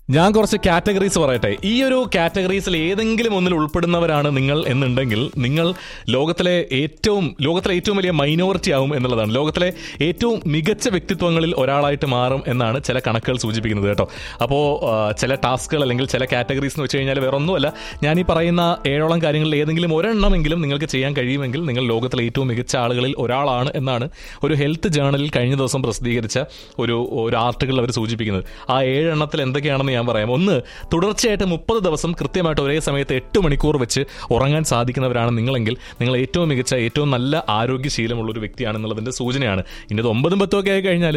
ഞാൻ കുറച്ച് കാറ്റഗറീസ് പറയട്ടെ ഈ ഒരു കാറ്റഗറീസിൽ ഏതെങ്കിലും ഒന്നിൽ ഉൾപ്പെടുന്നവരാണ് നിങ്ങൾ എന്നുണ്ടെങ്കിൽ നിങ്ങൾ ലോകത്തിലെ ഏറ്റവും ലോകത്തിലെ ഏറ്റവും വലിയ മൈനോറിറ്റി ആവും എന്നുള്ളതാണ് ലോകത്തിലെ ഏറ്റവും മികച്ച വ്യക്തിത്വങ്ങളിൽ ഒരാളായിട്ട് മാറും എന്നാണ് ചില കണക്കുകൾ സൂചിപ്പിക്കുന്നത് കേട്ടോ അപ്പോൾ ചില ടാസ്കുകൾ അല്ലെങ്കിൽ ചില കാറ്റഗറീസ് എന്ന് വെച്ച് കഴിഞ്ഞാൽ വേറെ ഒന്നുമല്ല ഞാൻ ഈ പറയുന്ന ഏഴോളം കാര്യങ്ങളിൽ ഏതെങ്കിലും ഒരെണ്ണമെങ്കിലും നിങ്ങൾക്ക് ചെയ്യാൻ കഴിയുമെങ്കിൽ നിങ്ങൾ ലോകത്തിലെ ഏറ്റവും മികച്ച ആളുകളിൽ ഒരാളാണ് എന്നാണ് ഒരു ഹെൽത്ത് ജേണലിൽ കഴിഞ്ഞ ദിവസം പ്രസിദ്ധീകരിച്ച ഒരു ഒരു ആർട്ടിക്കിൾ അവർ സൂചിപ്പിക്കുന്നത് ആ ഏഴെണ്ണത്തിൽ എന്തൊക്കെയാണെന്ന് ഞാൻ പറയാം ഒന്ന് തുടർച്ചയായിട്ട് മുപ്പത് ദിവസം കൃത്യമായിട്ട് ഒരേ സമയത്ത് എട്ട് മണിക്കൂർ വെച്ച് ഉറങ്ങാൻ സാധിക്കുന്നവരാണ് നിങ്ങളെങ്കിൽ നിങ്ങൾ ഏറ്റവും മികച്ച ഏറ്റവും നല്ല ആരോഗ്യശീലമുള്ള ഒരു വ്യക്തിയാണെന്നുള്ളതിന്റെ സൂചനയാണ് ഇനി അത് ഒമ്പതും പത്തും ഒക്കെ ആയി കഴിഞ്ഞാൽ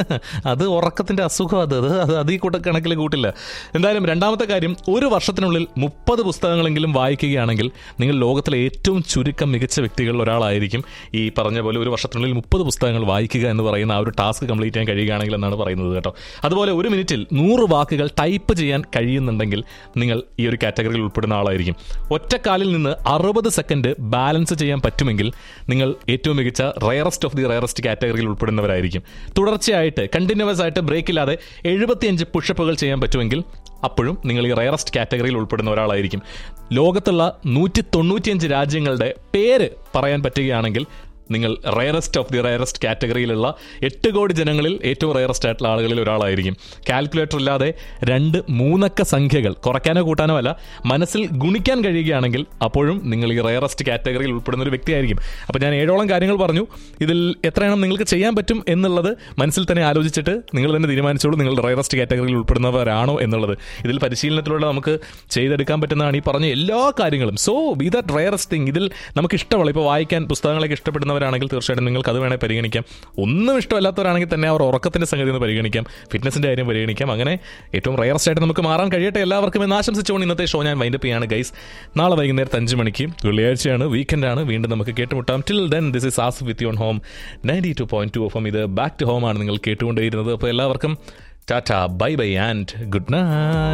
അത് ഉറക്കത്തിന്റെ അസുഖം അത് അത് അത് അത് ഈ കൂട്ട കണക്കിൽ കൂട്ടില്ല എന്തായാലും രണ്ടാമത്തെ കാര്യം ഒരു വർഷത്തിനുള്ളിൽ മുപ്പത് പുസ്തകങ്ങളെങ്കിലും വായിക്കുകയാണെങ്കിൽ നിങ്ങൾ ലോകത്തിലെ ഏറ്റവും ചുരുക്കം മികച്ച വ്യക്തികളിൽ ഒരാളായിരിക്കും ഈ പറഞ്ഞ പോലെ ഒരു വർഷത്തിനുള്ളിൽ മുപ്പത് പുസ്തകങ്ങൾ വായിക്കുക എന്ന് പറയുന്ന ആ ഒരു ടാസ്ക് കംപ്ലീറ്റ് ചെയ്യാൻ കഴിയുകയാണെങ്കിൽ എന്നാണ് പറയുന്നത് കേട്ടോ അതുപോലെ ഒരു മിനിറ്റിൽ നൂറ് വാക്കുകൾ ടൈപ്പ് ചെയ്യാൻ കഴിയുന്നുണ്ടെങ്കിൽ നിങ്ങൾ ഈ ഒരു കാറ്റഗറിയിൽ ഉൾപ്പെടുന്ന ആളായിരിക്കും ഒറ്റക്കാലിൽ നിന്ന് അറുപത് സെക്കൻഡ് ബാലൻസ് ചെയ്യാൻ പറ്റുമെങ്കിൽ നിങ്ങൾ ഏറ്റവും മികച്ച റയറസ്റ്റ് ഓഫ് ദി റയറസ്റ്റ് കാറ്റഗറിയിൽ ഉൾപ്പെടുന്നവരായിരിക്കും തുടർച്ചയായിട്ട് കണ്ടിന്യൂസ് ആയിട്ട് ബ്രേക്ക് ഇല്ലാതെ എഴുപത്തിയഞ്ച് പുഷപ്പുകൾ ചെയ്യാൻ പറ്റുമെങ്കിൽ അപ്പോഴും നിങ്ങൾ ഈ റയറസ്റ്റ് കാറ്റഗറിയിൽ ഉൾപ്പെടുന്ന ഒരാളായിരിക്കും ലോകത്തുള്ള നൂറ്റി തൊണ്ണൂറ്റിയഞ്ച് രാജ്യങ്ങളുടെ പേര് പറയാൻ പറ്റുകയാണെങ്കിൽ നിങ്ങൾ റയറസ്റ്റ് ഓഫ് ദി റയറസ്റ്റ് കാറ്റഗറിയിലുള്ള എട്ട് കോടി ജനങ്ങളിൽ ഏറ്റവും റയറസ്റ്റ് ആയിട്ടുള്ള ആളുകളിൽ ഒരാളായിരിക്കും കാൽക്കുലേറ്റർ ഇല്ലാതെ രണ്ട് മൂന്നക്ക സംഖ്യകൾ കുറയ്ക്കാനോ കൂട്ടാനോ അല്ല മനസ്സിൽ ഗുണിക്കാൻ കഴിയുകയാണെങ്കിൽ അപ്പോഴും നിങ്ങൾ ഈ റയറസ്റ്റ് കാറ്റഗറിയിൽ ഉൾപ്പെടുന്ന ഒരു വ്യക്തിയായിരിക്കും അപ്പോൾ ഞാൻ ഏഴോളം കാര്യങ്ങൾ പറഞ്ഞു ഇതിൽ എത്രയെണ്ണം നിങ്ങൾക്ക് ചെയ്യാൻ പറ്റും എന്നുള്ളത് മനസ്സിൽ തന്നെ ആലോചിച്ചിട്ട് നിങ്ങൾ തന്നെ തീരുമാനിച്ചോളൂ നിങ്ങൾ റയറസ്റ്റ് കാറ്റഗറിയിൽ ഉൾപ്പെടുന്നവരാണോ എന്നുള്ളത് ഇതിൽ പരിശീലനത്തിലൂടെ നമുക്ക് ചെയ്തെടുക്കാൻ പറ്റുന്നതാണ് ഈ പറഞ്ഞ എല്ലാ കാര്യങ്ങളും so be that rarest thing ഇതിൽ നമുക്ക് ഇഷ്ടമുള്ള ഇപ്പോൾ വായിക്കാൻ പുസ്തകങ്ങളൊക്കെ ഇഷ്ടപ്പെടുന്നവരാണെങ്കിൽ തീർച്ചയായിട്ടും നിങ്ങൾക്ക് അത് വേണേൽ പരിഗണിക്കാം ഒന്നും ഇഷ്ടമല്ലാത്തവരാണെങ്കിൽ തന്നെ അവർ ഉറക്കത്തിന്റെ സംഗതി ഒന്ന് പരിഗണിക്കാം ഫിറ്റ്നസിന്റെ കാര്യം പരിഗണിക്കാം അങ്ങനെ ഏറ്റവും റയറസ്റ്റ് ആയിട്ട് നമുക്ക് മാറാൻ കഴിയട്ടെ എല്ലാവർക്കും എന്ന് ആശംസിച്ചുകൊണ്ട് ഇന്നത്തെ ഷോ ഞാൻ വൈൻഡപ്പ് ചെയ്യാണ് ഗൈസ് നാളെ വൈകുന്നേരത്ത് അഞ്ച് മണിക്ക് വെള്ളിയാഴ്ചയാണ് വീക്കെൻഡാണ് വീണ്ടും നമുക്ക് കേട്ടുമുട്ടാം till then this is as with you on home ninety two point two of ഇത് ബാക്ക് ടു ഹോം ആണ് നിങ്ങൾ കേട്ടുകൊണ്ടേയിരുന്നത് അപ്പോൾ എല്ലാവർക്കും tata bye bye and good night